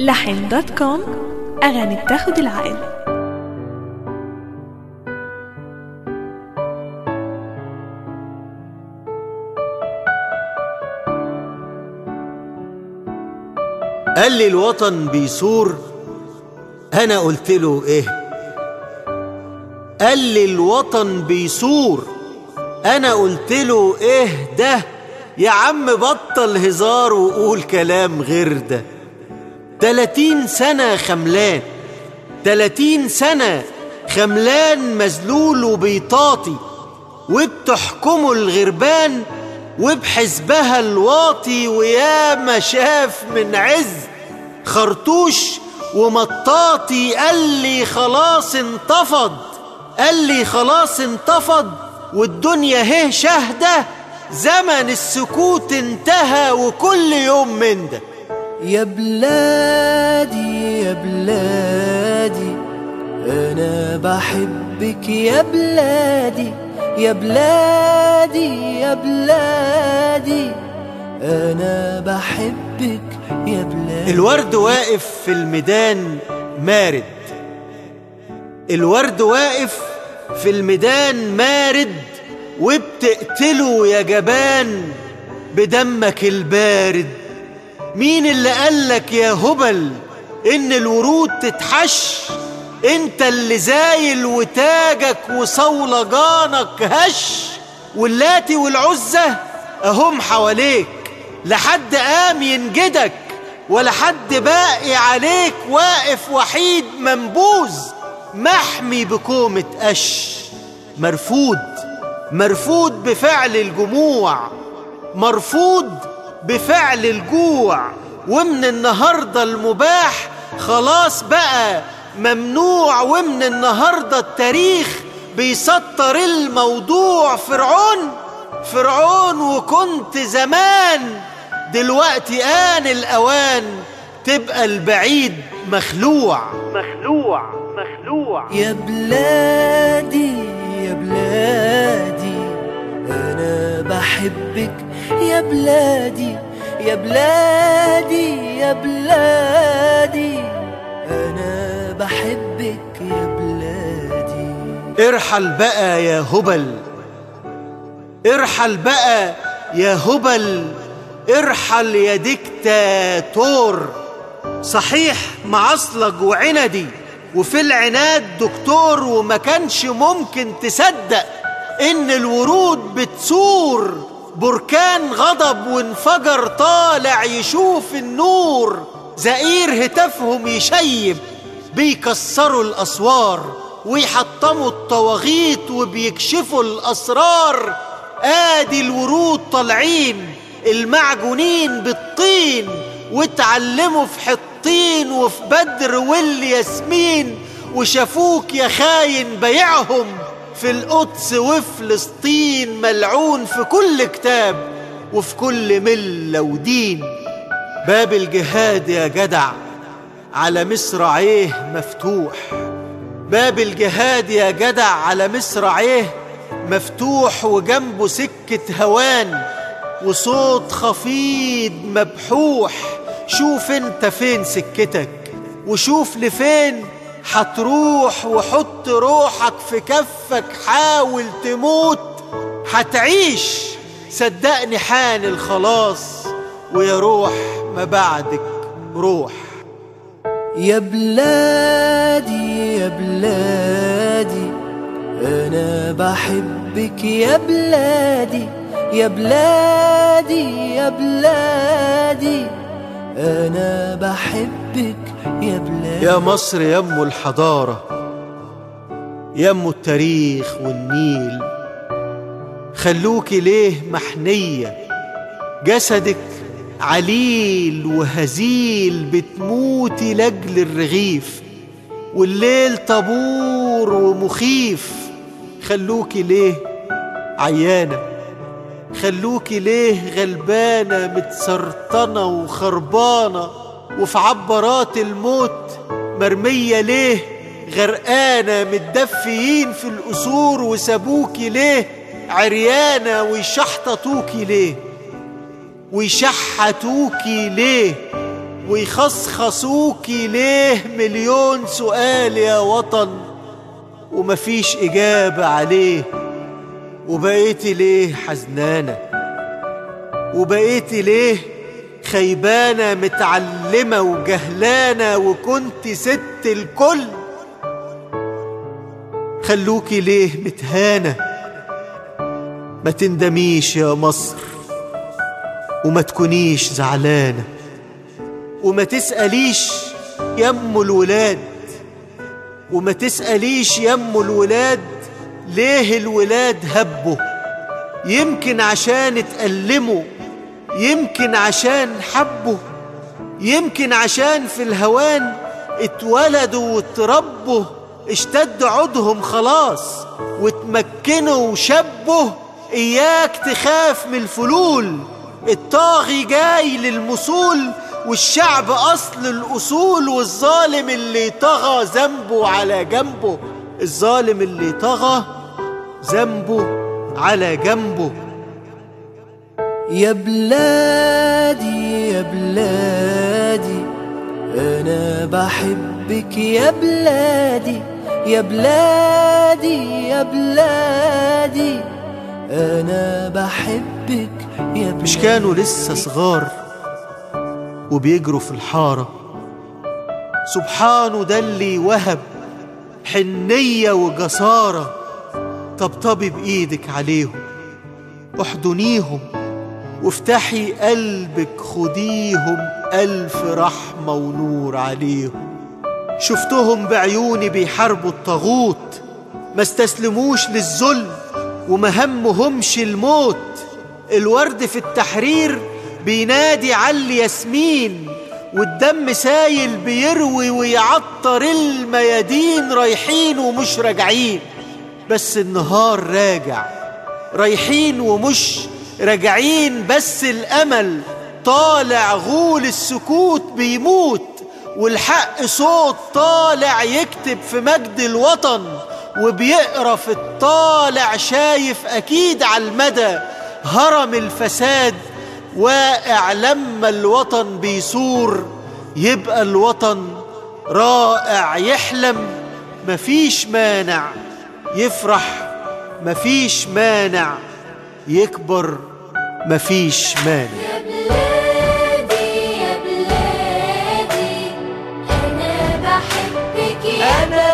لحن دوت كوم أغاني بتاخد العقل قال لي الوطن بيثور انا قلت له ايه قال لي الوطن بيثور انا قلت له ايه ده يا عم بطل هزار وقول كلام غير ده تلاتين سنة خملان تلاتين سنة خملان مذلول وبيطاطي وبتحكمه الغربان وبحزبها الواطي ويا ما شاف من عز خرطوش ومطاطي قال لي خلاص انتفض قال لي خلاص انتفض والدنيا هه شهدة زمن السكوت انتهى وكل يوم من ده يا بلادي يا بلادي أنا بحبك يا بلادي يا بلادي يا بلادي أنا بحبك يا بلادي الورد واقف في الميدان مارد الورد واقف في الميدان مارد وبتقتله يا جبان بدمك البارد مين اللي قالك يا هبل ان الورود تتحش انت اللي زايل وتاجك وصولجانك هش واللاتي والعزة اهم حواليك لحد قام ينجدك ولا حد باقي عليك واقف وحيد منبوذ محمي بكومة قش مرفوض مرفوض بفعل الجموع مرفوض بفعل الجوع ومن النهاردة المباح خلاص بقى ممنوع ومن النهاردة التاريخ بيسطر الموضوع فرعون فرعون وكنت زمان دلوقتي آن الأوان تبقى البعيد مخلوع مخلوع مخلوع يا بلادي يا بلادي أنا بحبك يا بلادي يا بلادي يا بلادي أنا بحبك يا بلادي ارحل بقى يا هبل ارحل بقى يا هبل ارحل يا ديكتاتور صحيح معصلج وعندي وفي العناد دكتور وما كانش ممكن تصدق ان الورود بتثور بركان غضب وانفجر طالع يشوف النور زئير هتافهم يشيب بيكسروا الاسوار ويحطموا الطواغيت وبيكشفوا الاسرار ادي الورود طالعين المعجونين بالطين واتعلموا في حطين وفي بدر والياسمين وشافوك يا خاين بيعهم في القدس وفلسطين ملعون في كل كتاب وفي كل ملة ودين باب الجهاد يا جدع على مصراعيه مفتوح باب الجهاد يا جدع على مصراعيه مفتوح وجنبه سكة هوان وصوت خفيض مبحوح شوف انت فين سكتك وشوف لفين هتروح وحط روحك في كفك حاول تموت هتعيش صدقني حان الخلاص ويا روح ما بعدك روح يا بلادي يا بلادي أنا بحبك يا بلادي يا بلادي يا بلادي أنا بحبك يا بلادي يا مصر يم الحضارة يم التاريخ والنيل خلوكي ليه محنية جسدك عليل وهزيل بتموتي لجل الرغيف والليل طابور ومخيف خلوكي ليه عيانة خلوكي ليه غلبانة متسرطنة وخربانة وفي عبرات الموت مرمية ليه غرقانة متدفيين في القصور وسابوكي ليه عريانة ويشحططوكي ليه ويشحتوكي ليه ويخصخصوكي ليه مليون سؤال يا وطن ومفيش إجابة عليه وبقيتي ليه حزنانة وبقيتي ليه خيبانة متعلمة وجهلانة وكنت ست الكل خلوكي ليه متهانة ما تندميش يا مصر وما تكونيش زعلانة وما تسأليش يم الولاد وما تسأليش يم الولاد ليه الولاد هبوا يمكن عشان اتألموا يمكن عشان حبوا يمكن عشان في الهوان اتولدوا واتربوا اشتد عودهم خلاص واتمكنوا وشبوا اياك تخاف من الفلول الطاغي جاي للمصول والشعب اصل الاصول والظالم اللي طغى ذنبه على جنبه الظالم اللي طغى ذنبه على جنبه يا بلادي يا بلادي أنا بحبك يا بلادي يا بلادي يا بلادي أنا بحبك يا بلادي مش كانوا لسه صغار وبيجروا في الحارة سبحانه ده اللي وهب حنية وجسارة طبطبي بإيدك عليهم احضنيهم وافتحي قلبك خديهم ألف رحمة ونور عليهم شفتهم بعيوني بيحاربوا الطاغوت ما استسلموش للذل وما همهمش الموت الورد في التحرير بينادي على الياسمين والدم سايل بيروي ويعطر الميادين رايحين ومش راجعين بس النهار راجع رايحين ومش راجعين بس الأمل طالع غول السكوت بيموت والحق صوت طالع يكتب في مجد الوطن وبيقرا في الطالع شايف أكيد على المدى هرم الفساد واقع لما الوطن بيصور يبقى الوطن رائع يحلم مفيش مانع يفرح مفيش مانع يكبر مفيش مانع يا بلادي يا بلادي أنا بحبك يا أنا